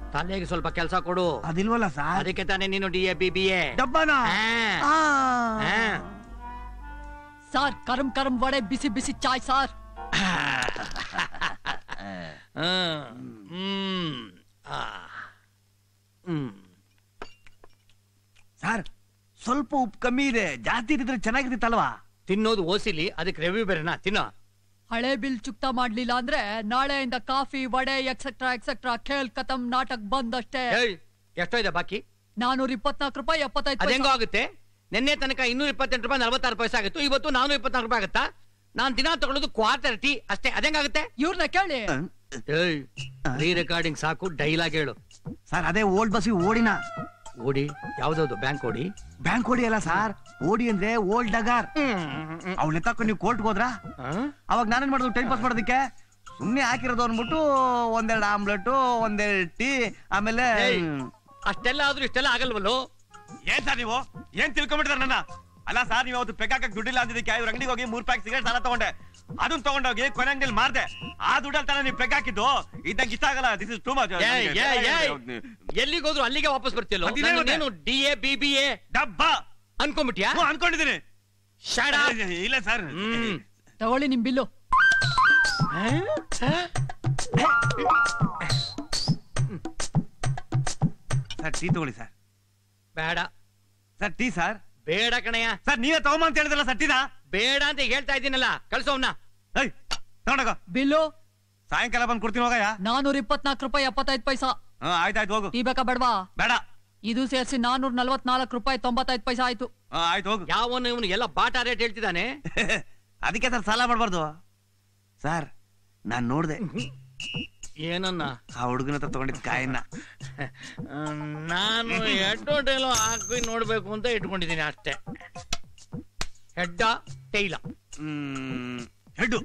ತಲೆಗೆ ಸ್ವಲ್ಪ ಕೆಲಸ ಕೊಡು ಅದಿಲ್ವಲ್ಲ ಸರ್ ಅದಕ್ಕೆ ತಾನೇ ನೀನು D A B B A ಡಬ್ಬನ ಆ. ಆ. ಸಾರ್ ಕರಂ ಕರಂ ವಡೆ ಬಿಸಿ ಬಿಸಿ ಚಾಯ್ ಸಾರ್ ಹ್ಮ್ ಆ. ಹ್ಮ್ ಸರ್ ಸ್ವಲ್ಪ ಉಪ್ಪು ಕಮ್ಮಿ ಇದೆ ಜಾಸ್ತಿ ಇದ್ರೆ ಚೆನ್ನಾಗಿರ್ತಿತ್ತಲ್ವಾ ತಿನ್ನೋದು ಓಸಿಲಿ ಅದಕ್ಕೆ ರೆವ್ಯೂ ಬೇರೆನಾ ತಿನ್ನೋ ಹಳೆ ಬಿಲ್ ಚುಕ್ತಾ ಮಾಡ್ಲಿಲ್ಲ ಅಂದ್ರೆ ನಾಳೆಯಿಂದ ಕಾಫಿ ವಡೆ ಎಕ್ಸೆಟ್ರಾ ಎಕ್ಸೆಟ್ರಾ ಖೇಲ್ ಕತಮ್ ನಾಟಕ್ ಬಂದ್ ಅಷ್ಟೇ ಏಯ್ ಎಷ್ಟೋ ಇದೆ ಬಾಕಿ ನಾನೂರ ಇಪ್ಪತ್ನಾಲ್ಕು ರೂಪಾಯಿ ಎಪ್ಪತ್ತೈದು ಅದೆಂಗೋ ಪೈಸೆ. ಆಗುತ್ತೆ ನಿನ್ನೆ ತನಕ ಇನ್ನೂರ ಇಪ್ಪತ್ತೆಂಟು ರೂಪಾಯಿ ನಲವತ್ತಾರು ಪೈಸೆ ಆಗಿತ್ತು ಇವತ್ತು ನಾನೂರ ಇಪ್ಪತ್ನಾಲ್ಕು ರೂಪಾಯಿ ಆಗುತ್ತಾ ನಾನ್ ದಿನ ತಗೊಳ್ಳೋದು ಕ್ವಾರ್ಟರ್ ಟೀ ಅಷ್ಟೇ ಅದೆಂಗಾಗುತ್ತೆ ಇವ್ರನ್ನ ಕೇಳಿ ಏಯ್ ರೀ ರೆಕಾರ್ಡಿಂಗ್ ಸಾಕು ಡೈಲಾಗ್ ಹೇಳು ಸರ್ ಅದೇ ಓಲ್ಡ್ ಬಸ್ ಓಡಿನ ಓಡಿ ಯಾವ್ದಾವ್ದು ಬ್ಯಾಂಕ್ ಓಡಿ ಬ್ಯಾಂಕ್ ಓಡಿ ಅಲ್ಲ ಸರ್ ಓಡಿ ಅಂದ್ರೆ ಓಲ್ಡ್ ಡಗಾರ್ ಅವ್ನ ಎತ್ತಕ್ಕ ನೀವು ಕೋರ್ಟ್ಗೆ ಹೋದ್ರಾ ಅವಾಗ ನಾನೇನ್ ಮಾಡೋದು ಟೈಮ್ ಪಾಸ್ ಮಾಡೋದಕ್ಕೆ ಸುಮ್ನೆ ಹಾಕಿರೋದು ಅಂದ್ಬಿಟ್ಟು ಒಂದೆರಡು ಆಮ್ಲೆಟ್ ಒಂದೆರಡು ಟೀ ಆಮೇಲೆ ಏಯ್. ಅಷ್ಟೆಲ್ಲ ಆದ್ರೂ ಇಷ್ಟೆಲ್ಲ ಆಗಲ್ವಲ್ಲೋ ಏನ್ ಸರ್ ನೀವು ಏನ್ ತಿಳ್ಕೊಂಬಿಟ್ಟಿದಾರೆ ನನ್ನ ಅಲ್ಲ ಸರ್ ನೀವು ಅವತ್ತು ಪೆಗಾಕಕ್ ದುಡ್ಡಿಲ್ಲ ಅಂದಿದ್ದಕ್ಕೆ ಇವ್ರ ಅಂಗಡಿಗೆ ಹೋಗಿ ಮೂರ್ ಪ್ಯಾಕ್ ಸಿಗರೇಟ್ ಸಾಲ ತಗೊಂಡೆ ಅದನ್ನ ತಗೊಂಡೋಗಿ ಕೊನೆ ಅಂಗಡಿಲಿ ಮಾರ್ದೆ ಆ ದುಡ್ಡಲ್ಲಿ ತಾನೇ ನೀವು ಪೆಗ್ ಹಾಕಿದ್ದು ಇದ್ದಂಗೆ ಇಷ್ಟ ಆಗಲ್ಲ ದಿಸ್ ಇಸ್ ಟೂ ಮಚ್ ಏಯ್, ಏಯ್, ಏಯ್. ಎಲ್ಲಿಗೆ ಹೋದ್ರು ಅಲ್ಲಿಗೆ ವಾಪಸ್ ಬರ್ತಿಯಲ್ಲೋ ಮತ್ತಿನ್ನೇನ್ ಮತ್ತೆ? ನೀನು D A B B A ಡಬ್ಬ ಅನ್ಕೊಂಬಿಟ್ಯಾ ಹ್ಞೂ, ಅನ್ಕೊಂಡಿದ್ದೀನಿ Shut up. ಇಲ್ಲ ಸರ್ ಹ್ಮ್ ತಗೊಳ್ಳಿ ನಿಮ್ ಬಿಲ್ಲು ಸರ್ ಟೀ ತಗೊಳ್ಳಿ ಸರ್ ಬೇಡ ಸರ್ ಟೀ ಸರ್ ಬೇಡ ಕಣಯ್ಯ ಸರ್ ನೀವೇ ತಗೊಂಬ ಅಂತ ಹೇಳಿದ್ರಲ್ಲ ಸಟ್ಟಿದ ಬೇಡ ಅಂತ ಹೇಳ್ತಾ ಇದ್ದೀನಲ್ಲ ಕಳ್ಸೋವ್ನ ಏಯ್ ತಗೊಂಡೋಗ ಬಿಲ್ಲು ಸಾಯಂಕಾಲ ಬಂದು ಕೊಡ್ತೀನಿ ಹೋಗಯ್ಯ ನಾನೂರ ಇಪ್ಪತ್ನಾಲ್ಕು ರೂಪಾಯಿ ಎಪ್ಪತ್ತೈದು ಪೈಸಾ ಹಾ ಆಯ್ತಾಯ್ತು ಹೋಗು ಟೀ ಬೇಕಾ ಬೇಡವಾ ಬೇಡ ಇದು ಸೇರಿಸಿ ನಾನೂರ ನಲ್ವತ್ನಾಲ್ಕು ರೂಪಾಯಿ ತೊಂಬತ್ತೈದು ಪೈಸಾ ಆಯ್ತು ಹಾ ಆಯ್ತು ಹೋಗು ಯಾವನು ಇವನು ಎಲ್ಲ ಬಾಟಾ ರೇಟ್ ಹೇಳ್ತಿದ್ದಾನೆ ಅದಕ್ಕೆ ಸರ್ ಸಾಲ ಮಾಡಬಾರ್ದು ಸರ್ ನಾನ್ ನೋಡ್ದೆ ಏನನ್ನ ಆ ಹುಡುಗನ ಹತ್ರ ತಗೊಂಡಿದ್ ಕಾಯಿನ ಹ್ಮ್, ನಾನು ಎಡ್ಡೋಟೆಲ್ಲೋ ಹಾಕಿ ನೋಡ್ಬೇಕು ಅಂತ ಇಟ್ಕೊಂಡಿದ್ದೀನಿ ಅಷ್ಟೇ ಹೆಡ್ಡ ಟೈಲ ಹ್ಮ್ ಹೆಡ್ಡು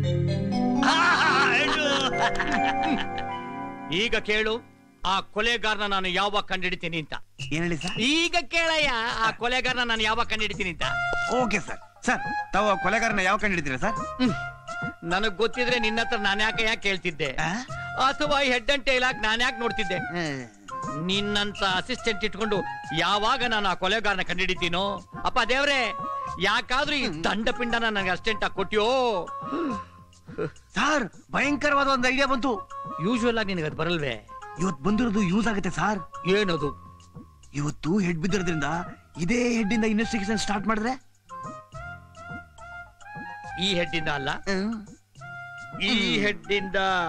ಈಗ ಕೇಳು ಆ ಕೊಲೆಗಾರನ ನಾನು ಯಾವಾಗ ಕಂಡಿಡಿತೀನಿ ಅಂತ ಏನ್ ಹೇಳಿ ಸರ್ ಈಗ ಕೇಳಯ್ಯ ಆ ಕೊಲೆಗಾರನ ನಾನು ಯಾವಾಗ ಕಂಡಿಡಿತೀನಿ ಅಂತ ಓಕೆ ಸರ್ ಸರ್ ತಾವು ಆ ಕೊಲೆಗಾರನ ಯಾವ ಕಂಡು ಹಿಡಿತೀರಾ ಸರ್ ನನಗ್ ಗೊತ್ತಿದ್ರೆ ನಿನ್ನ ಹತ್ರ ನಾನು ಯಾಕೆ ಯಾಕೆ ಕೇಳ್ತಿದ್ದೆ ಅಥವಾ ಹೆಡ್ ಅಂಡ್ ಟೈಲ್ ಹಾಕಿ ನಾನು ಯಾಕೆ ನೋಡ್ತಿದ್ದೆ ನಿನ್ನಂತ ಅಸಿಸ್ಟೆಂಟ್ ಇಟ್ಕೊಂಡು ಯಾವಾಗ ನಾನು ಆ ಕೊಲೆಗಾರನ ಕಂಡಿಡಿತೀನೋ ಅಪ್ಪ ದೇವ್ರೆ ಯಾಕಾದ್ರೂ ಈ ದಂಡ ಪಿಂಡನ ನನಗೆ ಅಸಿಸ್ಟೆಂಟ್ ಆಗಿ ಕೊಟ್ಟಿಯೋ ಸರ್ ಭಯಂಕರವಾದ ಒಂದು ಐಡಿಯಾ ಬಂತು ಯೂಶುವಲ್ ಆಗಿ ನಿನಗೆ ಅದು ಬರಲ್ವೇ ಇವತ್ತು ಬಂದಿರೋದು ಯೂಸ್ ಆಗುತ್ತೆ ಸರ್ ಏನದು ಇವತ್ತು ಹೆಡ್ ಬಿದ್ದಿರೋದ್ರಿಂದ ಇದೇ ಹೆಡ್ ಇಂದ ಇನ್ವೆಸ್ಟಿಗೇಷನ್ ಸ್ಟಾರ್ಟ್ ಮಾಡಿದ್ರೆ ಈ ಹೆಡ್ ಇಂದ ಅಲ್ಲ ಈ ಹೆಡ್ ಇಂದ